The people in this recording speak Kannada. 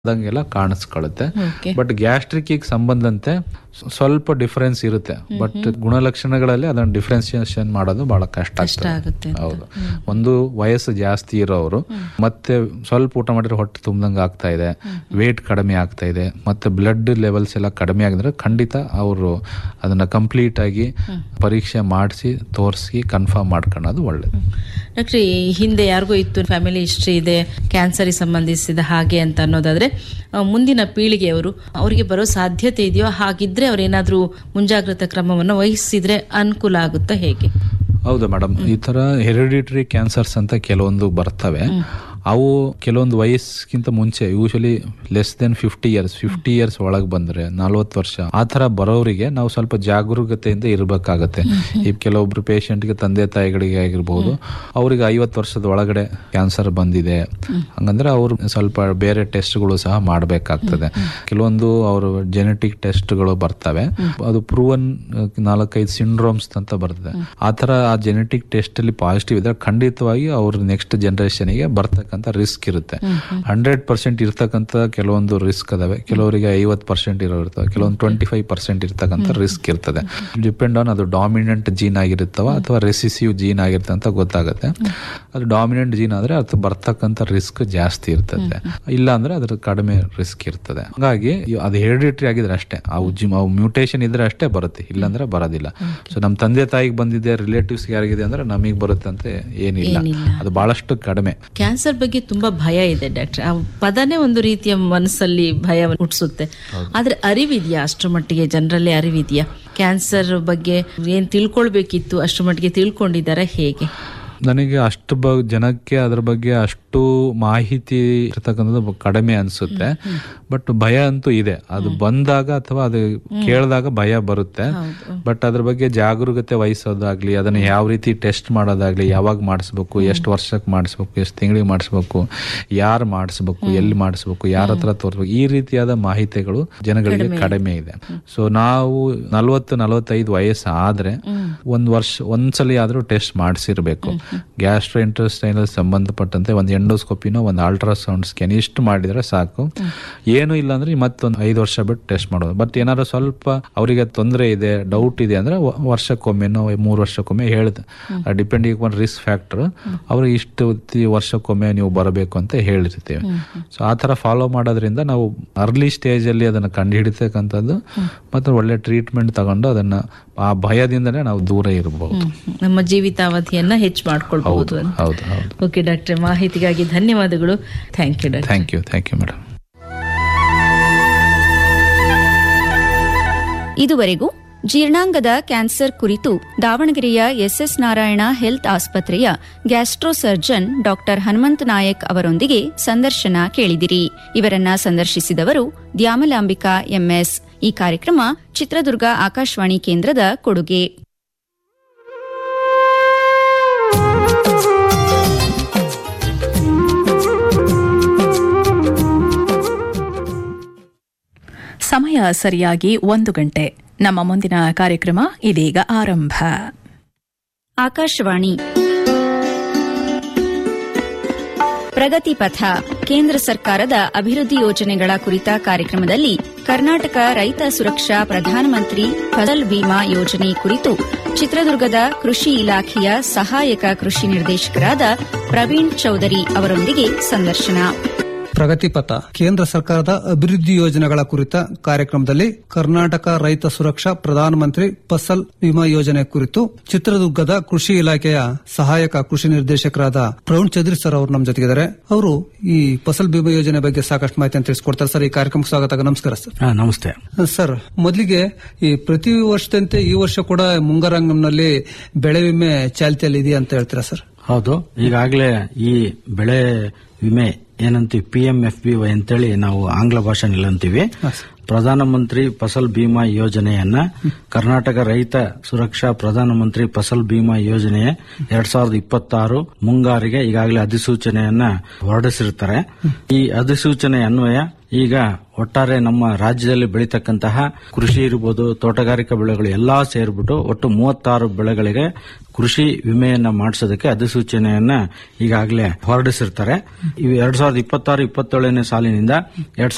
ಆದಂಗೆಲ್ಲ ಕಾಣಿಸ್ಕೊಳ್ಳುತ್ತೆ Okay. ಬಟ್ ಗ್ಯಾಸ್ಟ್ರಿಕ್ ಸಂಬಂಧಂತೆ ಸ್ವ- ಸ್ವಲ್ಪ ಡಿಫರೆನ್ಸ್ ಇರುತ್ತೆ ಬಟ್ ಗುಣಲಕ್ಷಣಗಳಲ್ಲಿ ಅದನ್ನ ಡಿಫ್ರೆನ್ಸಿಯೇಷನ್ ಮಾಡೋದು ಬಹಳ ಕಷ್ಟ ಕಷ್ಟ ಆಗುತ್ತೆ ಆಗ್ತದೆ ಅಂತ. ಹೌದು ಒಂದು ವಯಸ್ಸು ಜಾಸ್ತಿ ಇರೋರು ಮತ್ತೆ ಸ್ವಲ್ಪ ಊಟ ಮಾಡಿದ್ರೆ ಹೊಟ್ಟೆ ತುಂಬ್ದಂಗೆ ಆಗ್ತಾ ಇದೆ ವೇಟ್ ಕಡಿಮೆ ಆಗ್ತಾ ಇದೆ ಮತ್ತೆ ಬ್ಲಡ್ ಲೆವೆಲ್ಸ್ ಎಲ್ಲ ಕಡಿಮೆ ಆಗಿದ್ರೆ ಖಂಡಿತ ಅವರು ಅದನ್ನ ಕಂಪ್ಲೀಟ್ ಆಗಿ ಪರೀಕ್ಷೆ ಮಾಡಿಸಿ ತೋರಿಸಿ ಕನ್ಫರ್ಮ್ ಮಾಡ್ಕೊಳ್ಳೋದು ಒಳ್ಳೇದು ಡಾಕ್ಟ್ರೆ ಈ ಹಿಂದೆ ಯಾರಿಗೂ ಇತ್ತು ಫ್ಯಾಮಿಲಿ ಹಿಸ್ಟ್ರಿ ಇದೆ ಕ್ಯಾನ್ಸರ್ಗೆ ಸಂಬಂಧಿಸಿದ ಹಾಗೆ ಅಂತ ಅನ್ನೋದಾದ್ರೆ ಆ, ಮುಂದಿನ ಪೀಳಿಗೆಯವರು ಅವರಿಗೆ ಬರೋ ಸಾಧ್ಯತೆ ಇದೆಯೋ ಹಾಗಿದ್ರೆ ಅವ್ರೇನಾದ್ರೂ ಮುಂಜಾಗ್ರತಾ ಕ್ರಮವನ್ನು ವಹಿಸಿದ್ರೆ ಅನುಕೂಲ ಆಗುತ್ತಾ ಹೇಗೆ ಹೌದಾ ಮೇಡಮ್ ಈ ತರ ಹೆರಿಡಿಟರಿ ಕ್ಯಾನ್ಸರ್ಸ್ ಅಂತ ಕೆಲವೊಂದು ಬರ್ತವೆ ಅವು ಕೆಲವೊಂದು ವಯಸ್ಸಿಗಿಂತ ಮುಂಚೆ usually less than fifty years fifty years ಒಳಗೆ ಬಂದ್ರೆ ನಲ್ವತ್ತು ವರ್ಷ ಆ ತರ ಬರೋರಿಗೆ ನಾವು ಸ್ವಲ್ಪ ಜಾಗರೂಕತೆಯಿಂದ ಇರಬೇಕಾಗತ್ತೆ ಈ ಕೆಲವೊಬ್ರು ಪೇಷಂಟ್ಗೆ ತಂದೆ ತಾಯಿಗಳಿಗೆ ಆಗಿರ್ಬೋದು ಅವ್ರಿಗೆ ಐವತ್ತು ವರ್ಷದ ಒಳಗಡೆ ಕ್ಯಾನ್ಸರ್ ಬಂದಿದೆ ಹಂಗಂದ್ರೆ ಅವರು ಸ್ವಲ್ಪ ಬೇರೆ ಟೆಸ್ಟ್ಗಳು ಸಹ ಮಾಡಬೇಕಾಗ್ತದೆ ಕೆಲವೊಂದು ಅವರು ಜೆನೆಟಿಕ್ ಟೆಸ್ಟ್ಗಳು ಬರ್ತವೆ ಅದು ಪ್ರೂವನ್ ನಾಲ್ಕೈದು ಸಿಂಡ್ರೋಮ್ಸ್ ಅಂತ ಬರ್ತದೆ ಆ ತರ ಆ ಜೆನೆಟಿಕ್ ಟೆಸ್ಟ್ ಅಲ್ಲಿ ಪಾಸಿಟಿವ್ ಇದ್ರೆ ಖಂಡಿತವಾಗಿ ಅವ್ರ ನೆಕ್ಸ್ಟ್ ಜನರೇಷನ್ಗೆ ಬರ್ತಕ್ಕಂಥ ರಿಸ್ಕ್ ಇರುತ್ತೆ ಹಂಡ್ರೆಡ್ ಪರ್ಸೆಂಟ್ ಇರ್ತಕ್ಕಂಥ ಕೆಲವೊಂದು ರಿಸ್ಕ್ ಅದಾವೆ ಕೆಲವರಿಗೆ ಐವತ್ತು ಪರ್ಸೆಂಟ್ ಇರೋ ಇರ್ತವೆ ಕೆಲವೊಂದು ಟ್ವೆಂಟಿ ಫೈವ್ ಪರ್ಸೆಂಟ್ ಇರ್ತಕ್ಕಂಥ ರಿಸ್ಕ್ ಇರ್ತದೆ ಡಿಪೆಂಡ್ ಆನ್ ಅದು ಡಾಮಿನೆಂಟ್ ಜೀನ್ ಆಗಿರುತ್ತವ ಅಥವಾ ರೆಸಿಸಿವ್ ಜೀನ್ ಆಗಿರುತ್ತೆ ಅಂತ ಗೊತ್ತಾಗುತ್ತೆ ಅದು ಡಾಮಿನೆಂಟ್ ಜೀನ್ ಆದ್ರೆ ಅದು ಬರ್ತಕ್ಕಂಥ ರಿಸ್ಕ್ ಜಾಸ್ತಿ ಇರ್ತದೆ ಇಲ್ಲ ಅಂದ್ರೆ ಅದ್ರ ಕಡಿಮೆ ರಿಸ್ಕ್ ಇರ್ತದೆ ಹಾಗಾಗಿ ಇವ್- ಅದು ಹೆರಿಡಿಟರಿ ಆಗಿದ್ರೆ ಅಷ್ಟೇ ಅವು ಜಿಮ್ ಅವು ಮ್ಯೂಟೇಶನ್ ಇದ್ರೆ ಅಷ್ಟೇ ಬರುತ್ತೆ ಇಲ್ಲಾಂದ್ರೆ ಬರೋದಿಲ್ಲ ಸೊ ನಮ್ಮ ತಂದೆ ತಾಯಿಗೆ ಬಂದಿದೆ ರಿಲೇಟಿವ್ಸ್ ಯಾರಿಗಿದೆ ಅಂದ್ರೆ ನಮಗೆ ಬರುತ್ತೆ ಅಂತ ಏನಿಲ್ಲ ಏನಿಲ್ಲ. ಅದು ಬಹಳಷ್ಟು ಕಡಿಮೆ ಕ್ಯಾನ್ಸರ್ ಬಗ್ಗೆ ತುಂಬಾ ಭಯ ಇದೆ ಡಾಕ್ಟ್ರೆ ಆ ಪದನೇ ಒಂದು ರೀತಿಯ ಮನಸ್ಸಲ್ಲಿ ಭಯ ಹುಟ್ಟಿಸುತ್ತೆ ಆದ್ರೆ ಅರಿವಿದೆಯಾ ಅಷ್ಟರ ಮಟ್ಟಿಗೆ ಜನರಲ್ಲಿ ಅರಿವಿದೆಯಾ ಕ್ಯಾನ್ಸರ್ ಬಗ್ಗೆ ಏನ್ ತಿಳ್ಕೊಳ್ಬೇಕಿತ್ತು ಅಷ್ಟರ ಮಟ್ಟಿಗೆ ತಿಳ್ಕೊಂಡಿದ್ದಾರೆ ಹೇಗೆ ನನಗೆ ಅಷ್ಟು ಬ ಜನಕ್ಕೆ ಅದ್ರ ಬಗ್ಗೆ ಅಷ್ಟು ಮಾಹಿತಿ ಇರ್ತಕ್ಕಂಥದ್ದು ಕಡಿಮೆ ಅನ್ಸುತ್ತೆ ಬಟ್ ಭಯ ಅಂತೂ ಇದೆ ಅದು ಬಂದಾಗ ಅಥವಾ ಅದು ಕೇಳಿದಾಗ ಭಯ ಬರುತ್ತೆ ಬಟ್ ಅದ್ರ ಬಗ್ಗೆ ಜಾಗರೂಕತೆ ವಹಿಸೋದಾಗ್ಲಿ ಅದನ್ನ ಯಾವ ರೀತಿ ಟೆಸ್ಟ್ ಮಾಡೋದಾಗ್ಲಿ ಯಾವಾಗ ಮಾಡಿಸ್ಬೇಕು ಎಷ್ಟು ವರ್ಷಕ್ಕೆ ಮಾಡಿಸ್ಬೇಕು ಎಷ್ಟು ತಿಂಗಳಿಗೆ ಮಾಡಿಸ್ಬೇಕು ಯಾರು ಮಾಡಿಸ್ಬೇಕು ಎಲ್ಲಿ ಮಾಡಿಸ್ಬೇಕು ಯಾರ ಹತ್ರ ತೋರಿಸ್ಬೇಕು ಈ ರೀತಿಯಾದ ಮಾಹಿತಿಗಳು ಜನಗಳಿಗೆ ಕಡಿಮೆ ಇದೆ ಸೊ ನಾವು ನಲ್ವತ್ತು ನಲವತ್ತೈದು ವಯಸ್ಸು ಆದ್ರೆ ಒಂದ್ ವರ್ಷ ಒಂದ್ಸಲಿ ಆದ್ರೂ ಟೆಸ್ಟ್ ಮಾಡಿಸಿರ್ಬೇಕು ಗ್ಯಾಸ್ಟ್ರೋ ಇಂಟೆಸ್ಟೈನಲ್ ಸಂಬಂಧಪಟ್ಟಂತೆ ಒಂದು ಎಂಡೋಸ್ಕೋಪಿನೋ ಒಂದು ಅಲ್ಟ್ರಾಸೌಂಡ್ ಸ್ಕ್ಯಾನ್ ಇಷ್ಟು ಮಾಡಿದ್ರೆ ಸಾಕು ಏನು ಇಲ್ಲ ಅಂದ್ರೆ ಮತ್ತೊಂದು ಐದು ವರ್ಷ ಬಿಟ್ಟು ಟೆಸ್ಟ್ ಮಾಡೋದು ಬಟ್ ಏನಾದ್ರು ಸ್ವಲ್ಪ ಅವರಿಗೆ ತೊಂದರೆ ಇದೆ ಡೌಟ್ ಇದೆ ಅಂದ್ರೆ ವ- ವರ್ಷಕ್ಕೊಮ್ಮೆನೋ ಮೂರು ವರ್ಷಕ್ಕೊಮ್ಮೆ ಹೇಳ್ದೆ ಡಿಪೆಂಡಿಂಗ್ ಆನ್ ರಿಸ್ಕ್ ಫ್ಯಾಕ್ಟರ್ ಅವ್ರಿಗೆ ಇಷ್ಟು ತಿ- ವರ್ಷಕ್ಕೊಮ್ಮೆ ನೀವು ಬರಬೇಕು ಅಂತ ಹೇಳಿರ್ತೀವಿ ಸೊ ಆ ತರ ಫಾಲೋ ಮಾಡೋದ್ರಿಂದ ನಾವು ಅರ್ಲಿ ಸ್ಟೇಜ್ ಅಲ್ಲಿ ಅದನ್ನ ಕಂಡು ಹಿಡಿತಕ್ಕಂಥದ್ದು ಮತ್ತೆ ಒಳ್ಳೆ ಟ್ರೀಟ್ಮೆಂಟ್ ತಗೊಂಡು ಅದನ್ನ ಆ ಭಯದಿಂದನೇ ನಾವು ದೂರ ಇರಬಹುದು ನಮ್ಮ ಜೀವಿತಾವಧಿಯನ್ನ ಹೆಚ್ಚು ಮಾಡ್ಕೊಳ್ಬಹುದು ಅಂತ ಹೌದು ಹೌದು ಓಕೆ ಡಾಕ್ಟ್ರೆ ಮಾಹಿತಿಗಾಗಿ ಧನ್ಯವಾದಗಳು thank you doctor thank you thank you madam ಇದುವರೆಗೂ ಜೀರ್ಣಾಂಗದ ಕ್ಯಾನ್ಸರ್ ಕುರಿತು ದಾವಣಗೆರೆಯ ಎಸ್ಎಸ್ ನಾರಾಯಣ ಹೆಲ್ತ್ ಆಸ್ಪತ್ರೆಯ gastro surgeon doctor Hanumantha Nayak ಅವರೊಂದಿಗೆ ಸಂದರ್ಶನ ಕೇಳಿದಿರಿ ಇವರನ್ನ ಸಂದರ್ಶಿಸಿದವರು ದ್ಯಾಮಲಾಂಬಿಕಾ ಎಂಎಸ್ ಈ ಕಾರ್ಯಕ್ರಮ ಚಿತ್ರದುರ್ಗ ಆಕಾಶವಾಣಿ ಕೇಂದ್ರದ ಕೊಡುಗೆ ಸಮಯ ಸರಿಯಾಗಿ ಒಂದು ಗಂಟೆ ನಮ್ಮ ಮುಂದಿನ ಕಾರ್ಯಕ್ರಮ ಇದೀಗ ಆರಂಭ ಆಕಾಶವಾಣಿ ಪ್ರಗತಿ ಪಥ ಕೇಂದ್ರ ಸರ್ಕಾರದ ಅಭಿವೃದ್ಧಿ ಯೋಜನೆಗಳ ಕುರಿತ ಕಾರ್ಯಕ್ರಮದಲ್ಲಿ ಕರ್ನಾಟಕ ರೈತ ಸುರಕ್ಷಾ ಪ್ರಧಾನಮಂತ್ರಿ ಫಸಲ್ ಬಿಮಾ ಯೋಜನೆ ಕುರಿತು ಚಿತ್ರದುರ್ಗದ ಕೃಷಿ ಇಲಾಖೆಯ ಸಹಾಯಕ ಕೃಷಿ ನಿರ್ದೇಶಕರಾದ ಪ್ರವೀಣ್ ಚೌಧರಿ ಅವರೊಂದಿಗೆ ಸಂದರ್ಶನ ಪ್ರಗತಿಪಥ ಕೇಂದ್ರ ಸರ್ಕಾರದ ಅಭಿವೃದ್ಧಿ ಯೋಜನೆಗಳ ಕುರಿತ ಕಾರ್ಯಕ್ರಮದಲ್ಲಿ ಕರ್ನಾಟಕ ರೈತ ಸುರಕ್ಷಾ ಪ್ರಧಾನಮಂತ್ರಿ ಫಸಲ್ ವಿಮಾ ಯೋಜನೆ ಕುರಿತು ಚಿತ್ರದುರ್ಗದ ಕೃಷಿ ಇಲಾಖೆಯ ಸಹಾಯಕ ಕೃಷಿ ನಿರ್ದೇಶಕರಾದ ಪ್ರವೀಣ್ ಚೌಧರಿ ಸರ್ ಅವರು ನಮ್ಮ ಜೊತೆಗಿದ್ದಾರೆ ಅವರು ಈ ಫಸಲ್ ಬಿಮಾ ಯೋಜನೆ ಬಗ್ಗೆ ಸಾಕಷ್ಟು ಮಾಹಿತಿಯನ್ನು ತಿಳಿಸ್ಕೊಡ್ತಾರೆ ಸರ್ ಈ ಕಾರ್ಯಕ್ರಮಕ್ಕೆ ಸ್ವಾಗತ ನಮಸ್ಕಾರ ಸರ್ ಹಾ ನಮಸ್ತೆ ಸರ್ ಮೊದಲಿಗೆ ಈ ಪ್ರತಿ ವರ್ಷದಂತೆ ಈ ವರ್ಷ ಕೂಡ ಮುಂಗಾರಂಗಂನಲ್ಲಿ ಬೆಳೆ ವಿಮೆ ಚಾಲ್ತಿಯಲ್ಲಿ ಇದೆಯಾ ಅಂತ ಹೇಳ್ತೀರಾ ಸರ್ ಹೌದು ಈಗಾಗಲೇ ಈ ಬೆಳೆ ವಿಮೆ ಏನಂತೀವಿ P M F B Y ಅಂತೇಳಿ ನಾವು ಆಂಗ್ಲ ಭಾಷೆನಲ್ಲಿ ಅಂತೀವಿ ಪ್ರಧಾನಮಂತ್ರಿ ಫಸಲ್ ಬಿಮಾ ಯೋಜನೆಯನ್ನ ಕರ್ನಾಟಕ ರೈತ ಸುರಕ್ಷಾ ಪ್ರಧಾನಮಂತ್ರಿ ಫಸಲ್ ಬಿಮಾ ಯೋಜನೆಯ ಎರಡ್ ಸಾವಿರದ ಇಪ್ಪತ್ತಾರು ಮುಂಗಾರಿಗೆ ಈಗಾಗಲೇ ಅಧಿಸೂಚನೆಯನ್ನ ಹೊರಡಿಸಿರ್ತಾರೆ ಈ ಅಧಿಸೂಚನೆ ಅನ್ವಯ ಈಗ ಒಟ್ಟಾರೆ ನಮ್ಮ ರಾಜ್ಯದಲ್ಲಿ ಬೆಳೀತಕ್ಕಂತಹ ಕೃಷಿ ಇರ್ಬೋದು ತೋಟಗಾರಿಕಾ ಬೆಳೆಗಳು ಎಲ್ಲಾ ಸೇರ್ಬಿಟ್ಟು ಒಟ್ಟು ಮೂವತ್ತಾರು ಬೆಳೆಗಳಿಗೆ ಕೃಷಿ ವಿಮೆಯನ್ನ ಮಾಡಿಸೋದಕ್ಕೆ ಅಧಿಸೂಚನೆಯನ್ನ ಈಗಾಗಲೇ ಹೊರಡಿಸಿರ್ತಾರೆ ಇವು ಎರಡ್ ಸಾವಿರದ ಇಪ್ಪತ್ತಾರು ಇಪ್ಪತ್ತೇಳನೇ ಸಾಲಿನಿಂದ ಎರಡ್